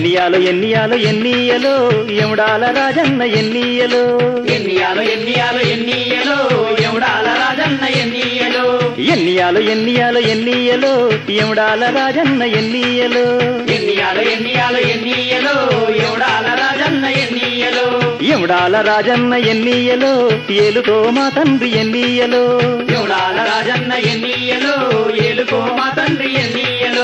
ఎన్నియాలు ఎన్నియాలు ఎన్నియలో ఎముడాల రాజన్న ఎన్నియలో ఎన్నియాలు ఎన్నియాలు ఎన్నియలో ఎవడాల రాజన్న ఎన్నియలో ఎన్నియాలు ఎన్నియాలు ఎన్నియలో ఎముడాల రాజన్న ఎన్నియలో ఎన్నియాలు ఎన్నియాలు ఎన్నియలో ఎవడాల రాజన్న ఎన్నియలో ఎముడాల రాజన్న ఎన్నియలో ఏలుకో మా తండ్రి ఎన్నియలో ఎవడాల రాజన్న ఎన్నియలో ఏలుకో మా తండ్రి ఎన్నియలో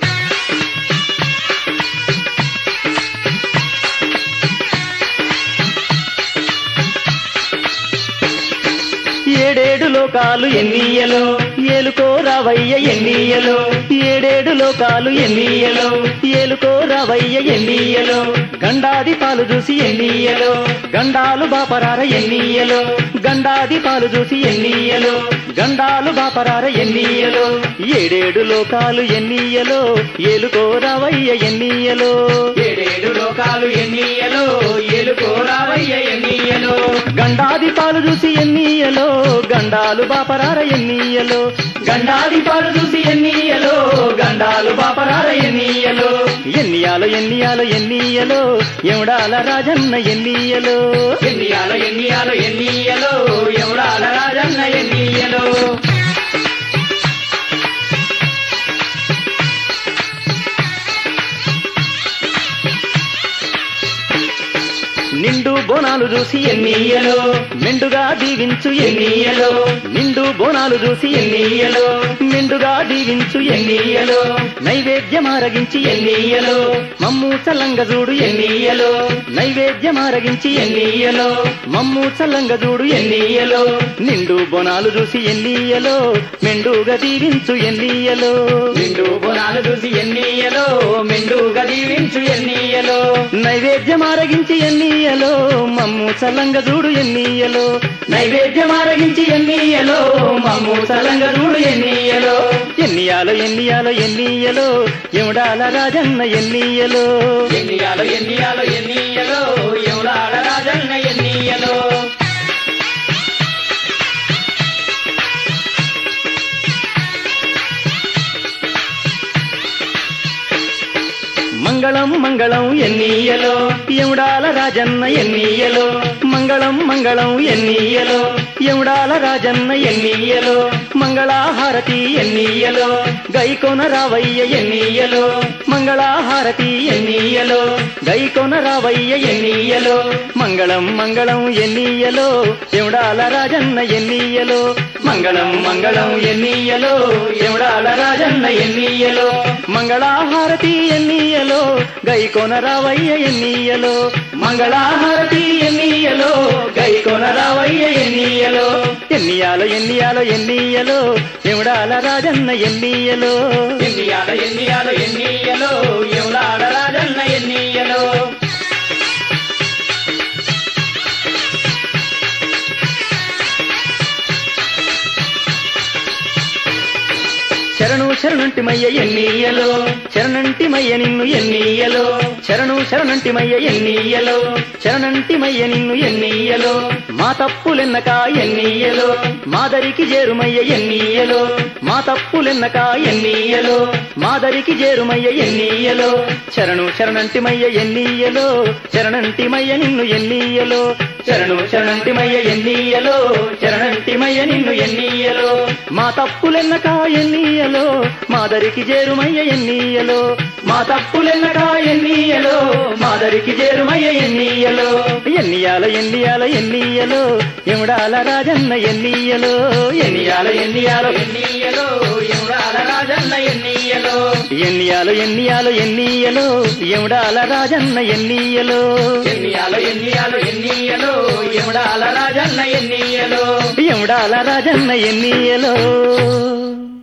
ఏడేడు లోకాలు ఎన్నియలో ఏలుకో రావయ్య ఎన్నియలో ఏడేడు లోకాలు ఎన్నియలో ఏలుకో రావయ్య ఎన్నియలో గండాది పాలు చూసి ఎన్నియలో గండాలు బాపరార ఎన్నియలో గండాది పాలు చూసి ఎన్నియలో గండాలు బాపరార ఎన్నియలో ఏడేడు లోకాలు ఎన్నియలో ఏలుకో రావయ్య ఎన్నియలో ఏడేడు లోకాలు ఎన్నియలో ఏలుకో రావయ్య ఎన్నియలో గండాది పాలు చూసి ఎన్నియలో గండాలు బాపరార ఎన్నియలో గండాది పాలు చూసి ఎన్నియలో గండాలు బాపరార ఎన్నియలో ఎన్నియాలో ఎన్నియాలో ఎన్నియలో ఎముడాల రాజన్న ఎన్నియలో ఎన్నియాలో ఎన్నియాలో ఎన్నియలో ఎవడాల రాజన్న ఎన్నియలో నిండు బోనాలు చూసి ఎన్నియలో మెండుగా దీవించు ఎన్నియలో నిండు బోనాలు చూసి ఎన్నియలో మెండుగా దీవించు ఎన్నియలో నైవేద్యమారగించి ఎన్నియలో మమ్ము చల్లంగ చూడు ఎన్నియలో నైవేద్యమారగించి ఎన్నియలో మమ్ము చల్లంగ చూడు ఎన్నియలో నిండు బోనాలు చూసి ఎన్నియలో మెండుగా దీవించు ఎన్నియలో నిండు బోనాలు చూసి ఎన్నియలో మెండుగా దీవించు ఎన్నియలో నైవేద్యమారగించి ఎన్నియలో మమ్ము చల్లంగ చూడు ఎన్నియలో నైవేద్యం ఆరగించి ఎన్నియలో మమ్ము సలంగ చూడు ఎన్నియలో ఎన్నియాలో ఎన్నియాలో ఎన్నియలో ఎముడాల రాజన్న ఎన్నియలో ఎన్నియాలో ఎన్నియాలో ఎన్నియలో ఎవడాల రాజన్న ఎన్నియలో మంగళం మంగళం ఎన్నియలో ఎముడాల రాజన్న ఎన్నియలో మంగళం మంగళం ఎన్నియలో ఎముడాల రాజన్న ఎన్నియలో మంగళాహారతి ఎన్నియలో గైకొన రావయ్య ఎన్నియలో మంగళాహారతి ఎన్నియలో గైకొన రావయ్య ఎన్నియలో మంగళం మంగళం ఎన్నియలో ఎముడాల రాజన్న ఎన్నియలో మంగళం మంగళం ఎన్నియలో ఎముడాల రాజన్న ఎన్నియలో మంగళాహారతి ఎన్నియలో గైకొన రావయ్య ఎన్నియలో మంగళాహారతి ఎన్నియలో గైకొన రావయ్య ఎన్నియలో ఎన్నియాలో ఎన్నియాలో ఎన్నియలో ఎముడాల రాజన్న ఎన్నియలో ఎన్నియాల ఎన్నియాల ఎన్నియలో ఎవడాల రాజన్న ఎన్నియలో శరణు శరణంటిమయ్య ఎన్నియలో శరణంటిమయ్య నిన్ను ఎన్నియలో శరణు శరణంటిమయ్య ఎన్నియలో శరణంటిమయ్య నిన్ను ఎన్నియలో మా తప్పులెన్నక ఎన్నియలో మాదరికి చేరుమయ్య ఎన్నియలో మా తప్పులెన్నక ఎన్నియలో మాదరికి చేరుమయ్య ఎన్నియలో శరణు శరణంటిమయ్య ఎన్నియలో శరణంటిమయ్య నిన్ను ఎన్నియలో శరణు శరణంటిమయ్య ఎన్నియలో శరణంటిమయ్య నిన్ను ఎన్నియలో మా తప్పులెన్నక ఎన్నియలో మాదరికి చేరుమయ్య ఎన్నియలో మా తప్పులెన్నక ఎన్నియలో మాదరికి చేరుమయ్య ఎన్నియలో ఎన్నియాల ఎన్నియాల ఎన్నియలో ఎముడాల రాజన్న ఎన్నియలో ఎన్నియాల ఎన్నియాలో ఎన్నియలో ఎవడాల రాజన్న ఎన్నియలో ఎన్నియాలు ఎన్నియాలు ఎన్నియలో ఎముడాల రాజన్న ఎన్నియలో ఎన్నియాలో ఎన్నియాలో ఎన్నియలో ఎవడాల రాజన్న ఎన్నియలో ఎముడాల రాజన్న ఎన్నియలో